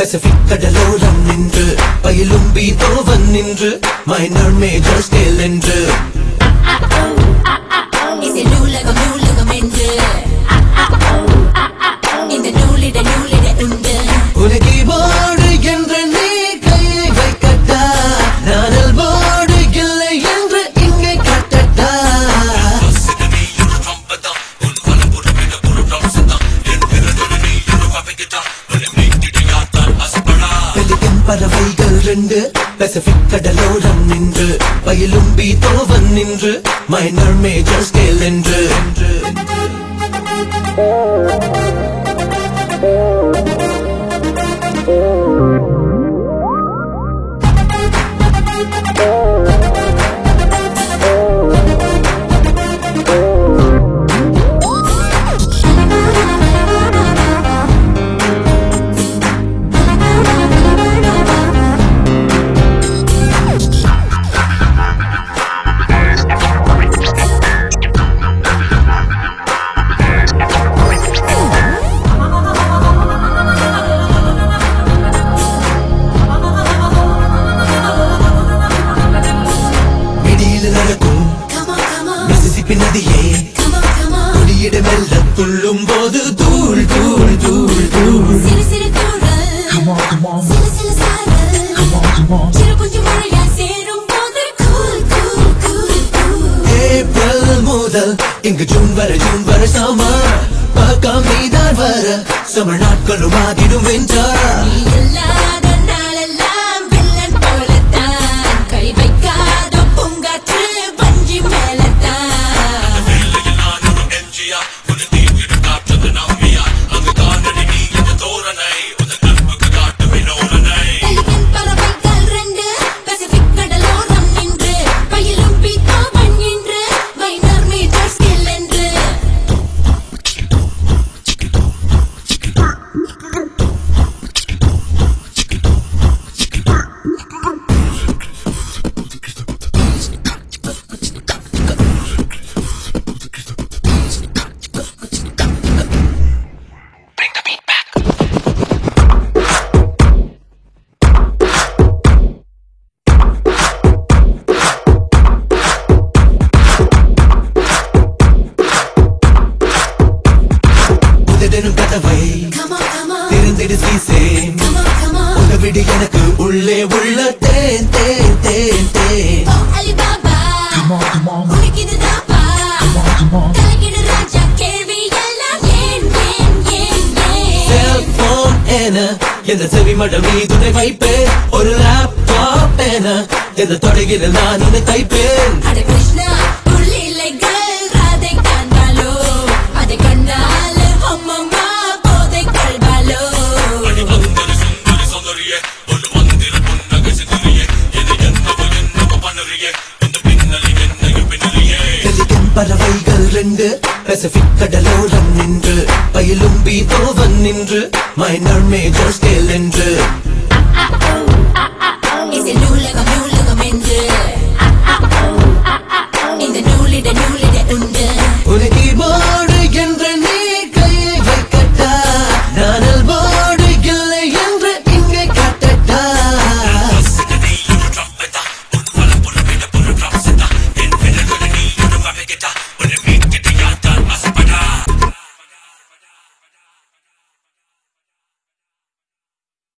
Pacific கடலோரம் நின்று பயிலும் பீதோவன் நின்று மைனர் மேஜர் ஸ்கேல் என்று இசை நூலகம் நூலகம் என்று இந்த நூலிட நூலிட உண்டு உனக்கு போடு என்று நீ கையை வைக்கட்டா நானல் போடு இல்லை என்று இங்கே கட்டட்டா பெலிகன் பறவைகள் ரெண்டு பசிபிக் கடலோரம் நின்று பயிலும் பீதோவன் நின்று மைனர் மேஜர் ஸ்கேல் என்று இடியில் நடக்கும் Come on, come on, Mississippi நதியே come on, come on. கொடியிட மெல்ல துள்ளும் போது தூள் தூள் தூள் தூள் சிறு சிறு தூறல் சிறு சிறு சாரல் சிறு குஞ்சு மழையா சேரும் போது cool, cool, cool, cool. April முதல் இங்கு ஜூன் வரை ஜூன் வரை சமர் பக்கம் நீதான் வர சமர் நாட்களும் ஆகிடும் வென்றார் நீ இல்லாத நாளெல்லாம் வில்லன் போலத்தான். கை வைக்காத பூங்காற்று வஞ்சி மேலத்தான். பெலிகன் பறவைகள் ரெண்டு, பசிபிக் கடலோரம் நின்று, பயிலும் பீத்தாவன் நின்று, மைனர் மீட்டர் ஸ்கில் என்று. உதடனும் கதவை Come on, come on, திறந்திடு சீசேன் come on, come on. உதவிடு எனக்கு உள்ளே உள்ள தேன் தேன் தேன் தேன் ஓ அலிபாபா, உனக்கு இதுதாப்பா? கலக்கிடு ராஜா, கேள்வி எல்லாம் ஏன், ஏன், ஏன், ஏன்? செல்போன் என எந்த செவி மடம் மீதுனை வைப்பேன் ஒரு லேப்டாப் என எந்த தொடையில் நான் உன்னை தைப்பேன் அட கிருஷ்ணா, உள்ளிலைகள் ராதை காண்பாளோ? அதை கண்டால் அம்மம்மா போதை கொள்வாளோ? கலிகன் பறவைகள் ரெண்டு பசிபிக் கடலோரம் நின்று பயிலும் பீதோவன் நின்று மைனர் மேஜர் ஸ்கேல் என்று இசை நூல்